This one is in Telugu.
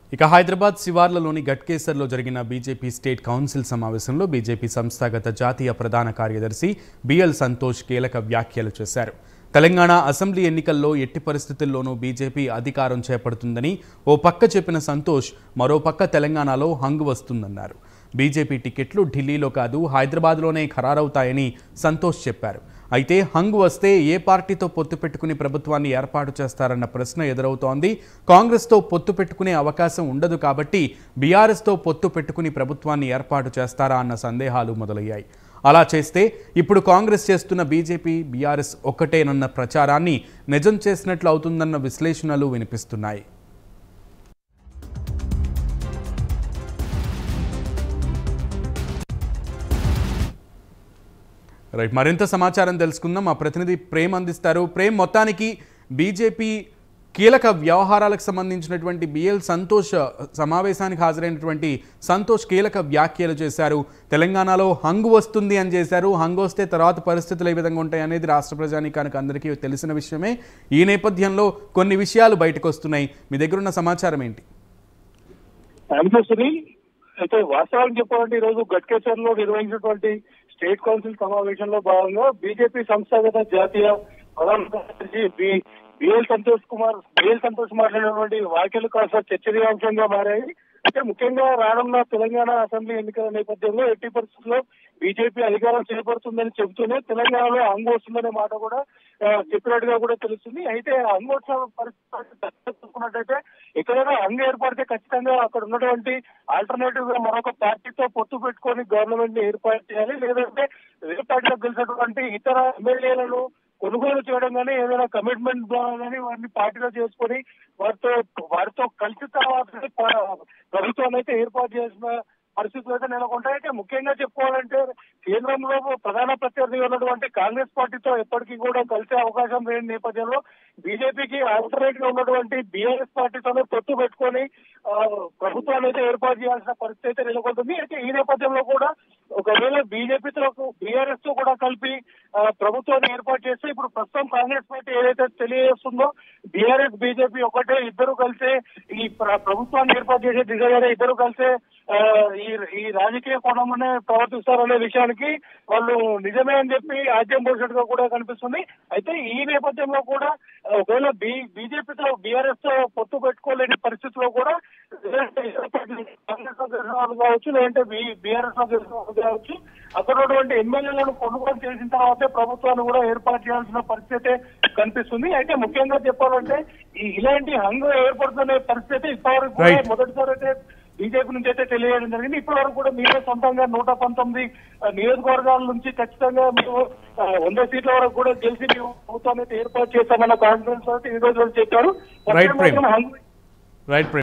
ఇక హైదరాబాద్ శివార్లలోని గట్కేసర్లో జరిగిన బీజేపీ స్టేట్ కౌన్సిల్ సమావేశంలో బీజేపీ సంస్థాగత జాతీయ ప్రధాన కార్యదర్శి బిఎల్ సంతోష్ కీలక వ్యాఖ్యలు చేశారు తెలంగాణ అసెంబ్లీ ఎన్నికల్లో ఎట్టి పరిస్థితుల్లోనూ బీజేపీ అధికారం చేపడుతుందని ఓ పక్క చెప్పిన సంతోష్ మరో పక్క తెలంగాణలో హంగు వస్తుందన్నారు బీజేపీ టికెట్లు ఢిల్లీలో కాదు హైదరాబాద్లోనే ఖరారవుతాయని సంతోష్ చెప్పారు అయితే హంగు వస్తే ఏ పార్టీతో పొత్తు పెట్టుకుని ప్రభుత్వాన్ని ఏర్పాటు చేస్తారన్న ప్రశ్న ఎదురవుతోంది కాంగ్రెస్తో పొత్తు పెట్టుకునే అవకాశం ఉండదు కాబట్టి బీఆర్ఎస్తో పొత్తు పెట్టుకుని ప్రభుత్వాన్ని ఏర్పాటు చేస్తారా అన్న సందేహాలు మొదలయ్యాయి అలా చేస్తే ఇప్పుడు కాంగ్రెస్ చేస్తున్న బీజేపీ బీఆర్ఎస్ ఒక్కటేనన్న ప్రచారాన్ని నిజం చేసినట్లు అవుతుందన్న విశ్లేషణలు వినిపిస్తున్నాయి రైట్ మరింత సమాచారం తెలుసుకుందాం మా ప్రతినిధి ప్రేమ్ అందిస్తారు ప్రేమ్ మొత్తానికి బీజేపీ కీలక వ్యవహారాలకు సంబంధించినటువంటి బిఎల్ సంతోష్ సమావేశానికి హాజరైనటువంటి సంతోష్ కీలక వ్యాఖ్యలు చేశారు తెలంగాణలో హంగు వస్తుంది అని చేశారు హంగు వస్తే తర్వాత పరిస్థితులు ఏ విధంగా ఉంటాయి అనేది రాష్ట్ర ప్రజానీకానికి అందరికీ తెలిసిన విషయమే ఈ నేపథ్యంలో కొన్ని విషయాలు బయటకు వస్తున్నాయి మీ దగ్గర ఉన్న సమాచారం ఏంటి అనిపిస్తుంది అయితే వాస్తవానికి చెప్పాలంటే ఈ రోజు గట్కేసర్ లో నిర్వహించినటువంటి స్టేట్ కౌన్సిల్ సమావేశంలో భాగంగా బీజేపీ సంస్థాగత జాతీయ ప్రధాన కార్యదర్శి B BL Santosh Kumar BL Santosh మాట్లాడినటువంటి వ్యాఖ్యలు కాస్త చర్చనీయాంశంగా మారాయి అయితే ముఖ్యంగా రానున్న తెలంగాణ అసెంబ్లీ ఎన్నికల నేపథ్యంలో ఎట్టి పరిస్థితుల్లో బీజేపీ అధికారం చేపడుతుందని చెబుతూనే తెలంగాణలో అంగు వస్తుందనే మాట కూడా ఆ, చెప్పినట్టుగా కూడా తెలుస్తుంది అయితే అంగు వచ్చిన పరిస్థితి చూసుకున్నట్టయితే ఎక్కడైనా అంగు ఏర్పడితే ఖచ్చితంగా అక్కడ ఉన్నటువంటి ఆల్టర్నేటివ్ గా మరొక పార్టీతో పొత్తు పెట్టుకొని గవర్నమెంట్ ని ఏర్పాటు చేయాలి లేదంటే వేరే పార్టీలో గెలిచినటువంటి ఇతర ఎమ్మెల్యేలను కొనుగోలు చేయడం కానీ ఏదైనా కమిట్మెంట్ ద్వారా కానీ వారిని పార్టీలో చేసుకొని వారితో వారితో కలిసి తర్వాత ప్రభుత్వాన్ని అయితే ఏర్పాటు చేసిన పరిస్థితులు అయితే నెలకొంటాయి అయితే ముఖ్యంగా చెప్పుకోవాలంటే కేంద్రంలో ప్రధాన ప్రత్యర్థి ఉన్నటువంటి కాంగ్రెస్ పార్టీతో ఎప్పటికీ కూడా కలిసే అవకాశం లేని నేపథ్యంలో బీజేపీకి ఆల్టర్నేట్ గా ఉన్నటువంటి బీఆర్ఎస్ పార్టీతోనే పొత్తు పెట్టుకొని ఆ, ప్రభుత్వాన్ని అయితే ఏర్పాటు చేయాల్సిన పరిస్థితి అయితే నెలకొంటుంది అయితే ఈ నేపథ్యంలో కూడా ఒకవేళ బీజేపీతో బీఆర్ఎస్ తో కూడా కలిపి ఆ, ప్రభుత్వాన్ని ఏర్పాటు చేస్తే ఇప్పుడు ప్రస్తుతం కాంగ్రెస్ పార్టీ ఏదైతే తెలియజేస్తుందో బీఆర్ఎస్ బీజేపీ ఒకటే ఇద్దరు కలిసే ఈ ప్ర- ప్రభుత్వాన్ని ఏర్పాటు చేసే దిశగానే ఇద్దరు కలిసే ఆ, ఈ ఈ రాజకీయ కోణంలోనే ప్రవర్తిస్తారనే విషయానికి వాళ్ళు నిజమే అని చెప్పి ఆద్యం పోసినట్టుగా కూడా కనిపిస్తుంది అయితే ఈ నేపథ్యంలో కూడా ఆ, ఒకవేళ బీ బీజేపీతో బీఆర్ఎస్ తో పొత్తు పెట్టుకోలేని పరిస్థితిలో కూడా కాంగ్రెస్ లో గెలిచిన వాళ్ళు కావచ్చు లేదంటే బీఆర్ఎస్ లో గెలిచిన వాళ్ళు కావచ్చు అక్కడ ఉన్నటువంటి ఎమ్మెల్యేలను కొనుగోలు చేసిన తర్వాతే ప్రభుత్వాన్ని కూడా ఏర్పాటు చేయాల్సిన పరిస్థితి కనిపిస్తుంది అయితే ముఖ్యంగా చెప్పాలంటే ఈ ఇలాంటి హంగు ఏర్పడుతున్న పరిస్థితి ఇప్పటివరకు కూడా Right. మొదటిసారి అయితే బీజేపీ నుంచి అయితే తెలియజేయడం జరిగింది ఇప్పటి వరకు కూడా మీరే సొంతంగా నూట పంతొమ్మిది ఆ, నియోజకవర్గాల నుంచి ఖచ్చితంగా మేము ఆ, వంద సీట్ల వరకు కూడా గెలిచి మేము ప్రభుత్వాన్ని అయితే ఏర్పాటు చేస్తామన్న కాన్ఫిడెన్స్ అయితే ఈ రోజు వాళ్ళు చెప్పారు Right, Prem. హంగు రైట్ ప్రేమ్